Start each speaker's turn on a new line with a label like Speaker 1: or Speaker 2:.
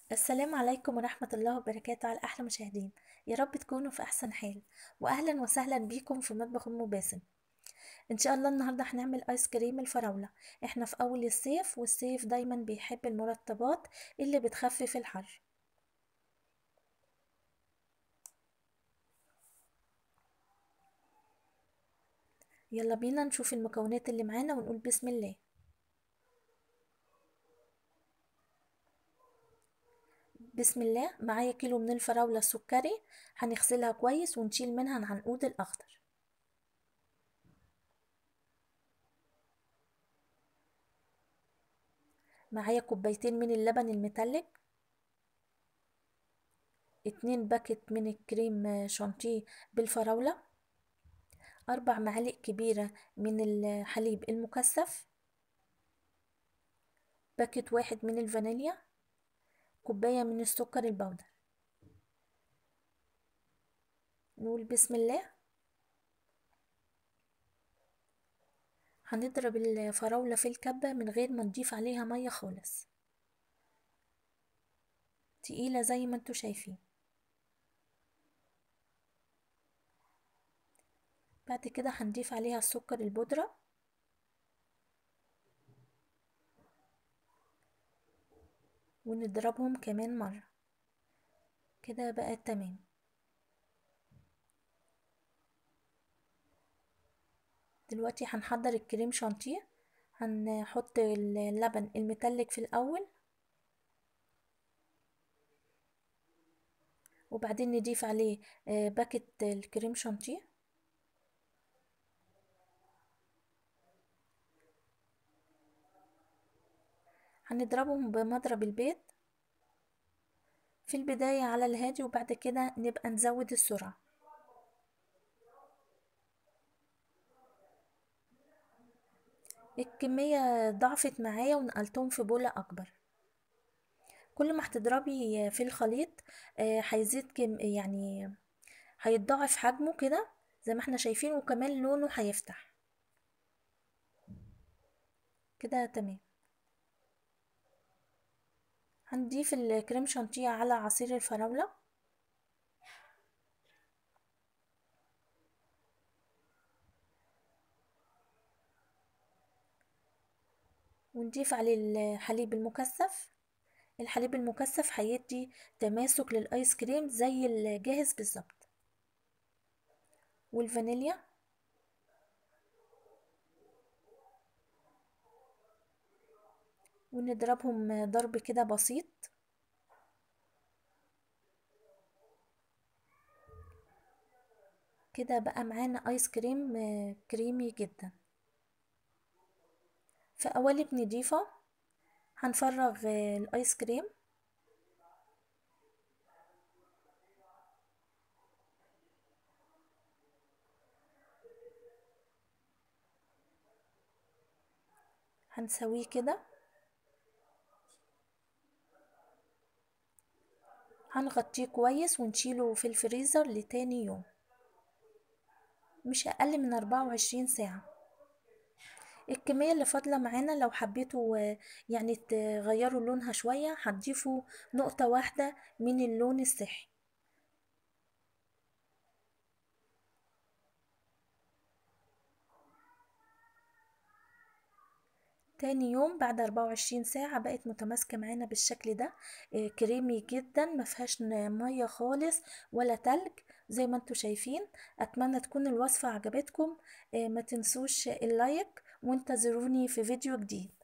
Speaker 1: السلام عليكم ورحمة الله وبركاته على أحلى مشاهدين يا رب تكونوا في أحسن حال وأهلا وسهلا بيكم في مطبخ أم باسم إن شاء الله النهاردة هنعمل آيس كريم الفراولة إحنا في أول الصيف والصيف دايما بيحب المرطبات اللي بتخفف الحر يلا بينا نشوف المكونات اللي معانا ونقول بسم الله بسم الله معايا كيلو من الفراولة السكري هنغسلها كويس ونشيل منها العنقود الأخضر معايا كوبايتين من اللبن المتلج اتنين باكت من الكريم شانتيه بالفراولة أربع معالق كبيرة من الحليب المكثف باكت واحد من الفانيليا كوباية من السكر البودر نقول بسم الله هنضرب الفراولة في الكبة من غير ما نضيف عليها مية خالص تقيلة زي ما انتوا شايفين بعد كده هنضيف عليها السكر البودرة ونضربهم كمان مرة كده بقى تمام دلوقتي هنحضر الكريم شانتيه هنحط اللبن المتلج في الأول وبعدين نضيف عليه باكت الكريم شانتيه هنضربهم بمضرب البيض في البداية على الهادي وبعد كده نبقى نزود السرعة الكمية ضعفت معايا ونقلتهم في بولة أكبر كل ما هتضربي في الخليط هيزيد كم يعني هيتضاعف حجمه كده زي ما احنا شايفين وكمان لونه هيفتح كده تمام هنضيف الكريم شانتيه على عصير الفراولة ونضيف عليه الحليب المكثف الحليب المكثف هيدي تماسك للايس كريم زي الجاهز بالظبط والفانيليا ونضربهم ضرب كده بسيط كده بقى معانا ايس كريم كريمي جدا في قوالب نضيفة هنفرغ الايس كريم هنسويه كده هنغطيه كويس ونشيله في الفريزر لتاني يوم مش اقل من اربعة وعشرين ساعة الكمية اللي فاضلة معانا لو حبيتوا يعني تغيروا لونها شوية هتضيفوا نقطة واحدة من اللون الصحي تاني يوم بعد أربعة وعشرين ساعة بقت متماسكة معانا بالشكل ده كريمي جدا مفيهاش مية خالص ولا تلج زي ما انتوا شايفين أتمنى تكون الوصفة عجبتكم ما تنسوش اللايك وانتظروني في فيديو جديد